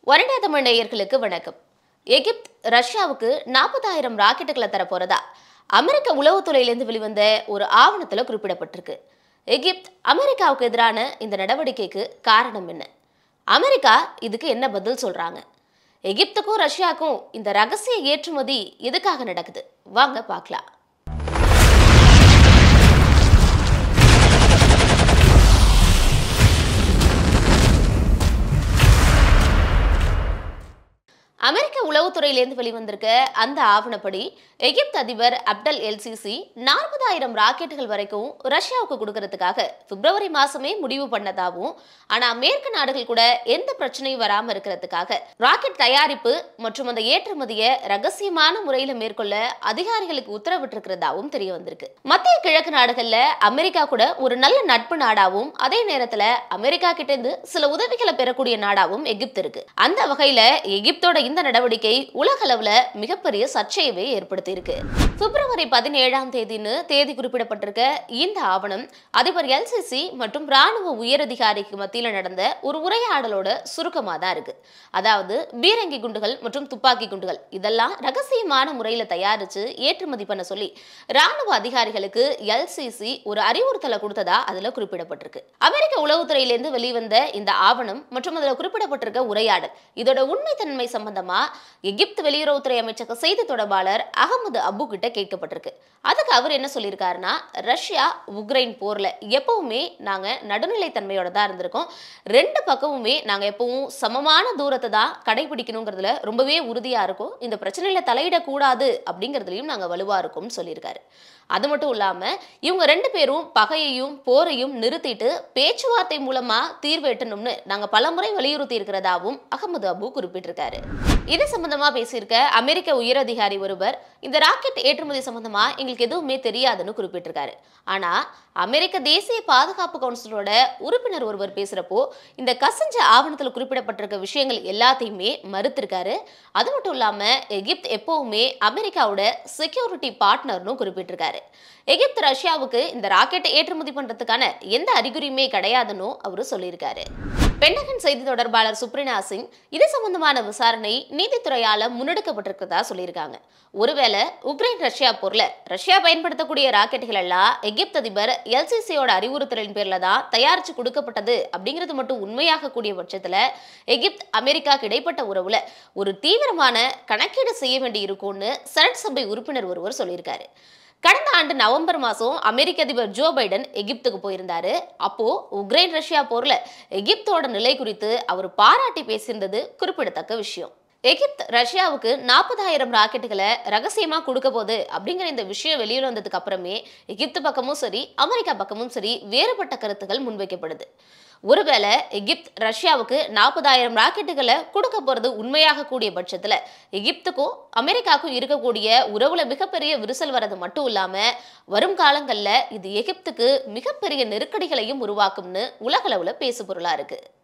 ஒரண்டா தமிழ் நேயர்களுக்கு வணக்கம் எகிப்த் ரஷ்யாவுக்கு நாற்பதாயிரம் ராக்கெட்டுகளை தர போறதா அமெரிக்க உளவுத்துறையிலிருந்து வெளிவந்த ஒரு ஆவணத்துல குறிப்பிடப்பட்டிருக்கு எகிப்த் அமெரிக்காவுக்கு எதிரான இந்த நடவடிக்கைக்கு காரணம் என்ன அமெரிக்கா இதுக்கு என்ன பதில் சொல்றாங்க எகிப்துக்கும் ரஷ்யாவுக்கும் இந்த ரகசிய ஏற்றுமதி எதுக்காக நடக்குது வாங்க பார்க்கலாம் அமெரிக்க உளவுத்துறையிலேருந்து வெளிவந்திருக்க அந்த ஆவணப்படி எகிப்து அதிபர் அப்டல் எல்சிசி நாற்பதாயிரம் ராக்கெட்டுகள் வரைக்கும் ரஷ்யாவுக்கு கொடுக்கறதுக்காக பிப்ரவரி மாசமே முடிவு பண்ணதாகவும் ஆனா மேற்கு நாடுகள் கூட எந்த பிரச்சனையும் வராம இருக்கிறதுக்காக ராக்கெட் தயாரிப்பு மற்றும் அந்த ஏற்றுமதியை ரகசியமான முறையில மேற்கொள்ள அதிகாரிகளுக்கு உத்தரவிட்டிருக்கிறதாவும் தெரிய வந்திருக்கு மத்திய கிழக்கு நாடுகள்ல அமெரிக்கா கூட ஒரு நல்ல நட்பு நாடாவும் அதே நேரத்துல அமெரிக்கா கிட்ட இருந்து சில உதவிகளை பெறக்கூடிய நாடாவும் எகிப்து இருக்கு அந்த வகையில எகிப்தோட இந்த நடவடிக்கை உலகளவுல மிகப்பெரிய சர்ச்சையவே ஏற்படுத்தி இருக்கு பிப்ரவரி பதினேழாம் தேதின்னு தேதி குறிப்பிடப்பட்டிருக்க இந்த ஆவணம் அதிபர் எல்சிசி மற்றும் ராணுவ உயரதிகாரிக்கு மத்தியில் நடந்த ஒரு உரையாடலோட சுருக்கமா தான் இருக்கு அதாவது பீரங்கி குண்டுகள் மற்றும் துப்பாக்கி குண்டுகள் இதெல்லாம் ரகசியமான முறையில தயாரிச்சு ஏற்றுமதி பண்ண சொல்லி ராணுவ அதிகாரிகளுக்கு எல்சிசி ஒரு அறிவுறுத்தலை கொடுத்ததா அதுல குறிப்பிடப்பட்டிருக்கு அமெரிக்க உளவுத்துறையிலிருந்து வெளிவந்த இந்த ஆவணம் மற்றும் அதுல குறிப்பிடப்பட்டிருக்க உரையாடல் இதோட உண்மைத்தன்மை சம்பந்தமா எகிப்து வெளியுறவுத்துறை அமைச்சக செய்தி தொடர்பாளர் அகமது அபு கிட்ட கேட்கப்பட்டிருக்கு அதுக்கு அவர் என்ன சொல்லியிருக்காருன்னா ரஷ்யா உக்ரைன் போர்ல எப்பவுமே நாங்க நடுநிலைத்தன்மையோட தான் இருந்திருக்கோம் ரெண்டு பக்கமுமே நாங்க எப்பவும் சமமான தூரத்தை தான் கடைபிடிக்கணுங்கிறதுல ரொம்பவே உறுதியா இருக்கும் இந்த பிரச்சனையில தலையிடக்கூடாது அப்படிங்கிறதுலையும் நாங்க வலுவா இருக்கோம்னு சொல்லியிருக்காரு அது மட்டும் இல்லாம இவங்க ரெண்டு பேரும் பகையையும் போரையும் நிறுத்திட்டு பேச்சுவார்த்தை மூலமா தீர்வு எட்டணும்னு நாங்க பலமுறை வலியுறுத்தி இருக்கிறதாவும் அகமது அபு குறிப்பிட்டிருக்காரு இது சம்பந்தமா பேசியிருக்க அமெரிக்க உயரதிகாரி ஒருவர் இந்த ராக்கெட் ஏற்றுமதி சம்பந்தமா எங்களுக்கு எதுவுமே தெரியாதுன்னு குறிப்பிட்டிருக்காரு ஆனா அமெரிக்க தேசிய பாதுகாப்பு கவுன்சிலோட உறுப்பினர் ஒருவர் பேசுறப்போ இந்த கசஞ்ச ஆவணத்தில் குறிப்பிடப்பட்டிருக்க விஷயங்கள் எல்லாத்தையுமே மறுத்திருக்காரு அது மட்டும் இல்லாம எகிப்த் எப்பவுமே அமெரிக்காவோட செக்யூரிட்டி பார்ட்னர்னு குறிப்பிட்டிருக்காரு எகிப்து ரஷ்யாவுக்கு இந்த ராக்கெட்டை ஏற்றுமதி பண்றதுக்கான எந்த அறிகுறியுமே கிடையாதுன்னு அவரு சொல்லியிருக்காரு பெண்டகன் செய்தி தொடர்பாளர் சுப்ரினா சிங் இது சம்பந்தமான விசாரணை நீதித்துறையால முன்னெடுக்கப்பட்டிருக்கிறதா சொல்லியிருக்காங்க ஒருவேளை உக்ரைன் ரஷ்யா போர்ல ரஷ்யா பயன்படுத்தக்கூடிய ராக்கெட்டுகள் எல்லாம் எகிப்து அதிபர் எல்சிசியோட அறிவுறுத்தலின் பேர்ல தான் தயாரிச்சு கொடுக்கப்பட்டது அப்படிங்கிறது மட்டும் உண்மையாக கூடிய பட்சத்துல எகிப்த் அமெரிக்காக்கு இடைப்பட்ட உறவுல ஒரு தீவிரமான கணக்கீடு செய்ய வேண்டி இருக்கும்னு செனட் சபை உறுப்பினர் ஒருவர் சொல்லியிருக்காரு கடந்த ஆண்டு நவம்பர் மாதம் அமெரிக்க அதிபர் ஜோ பைடன் எகிப்துக்கு போயிருந்தாரு அப்போ உக்ரைன் ரஷ்யா போர்ல எகிப்தோட நிலை குறித்து அவர் பாராட்டி பேசியிருந்தது குறிப்பிடத்தக்க விஷயம் எகிப்த் ரஷ்யாவுக்கு நாற்பதாயிரம் ராக்கெட்டுகளை ரகசியமா கொடுக்க போகுது அப்படிங்கிற இந்த விஷயம் வெளியில வந்ததுக்கு அப்புறமே எகிப்து பக்கமும் சரி அமெரிக்கா பக்கமும் சரி வேறுபட்ட கருத்துக்கள் முன்வைக்கப்படுது ஒருவேளை எகிப்த் ரஷ்யாவுக்கு நாற்பதாயிரம் ராக்கெட்டுகளை கொடுக்க போறது உண்மையாக கூடிய பட்சத்துல எகிப்துக்கும் அமெரிக்காவுக்கும் இருக்கக்கூடிய உறவுல மிகப்பெரிய விரிசல் வர்றது மட்டும் இல்லாம வரும் காலங்கள்ல இது எகிப்துக்கு மிகப்பெரிய நெருக்கடிகளையும் உருவாக்கும்னு உலகளவுல பேசு பொருளா இருக்கு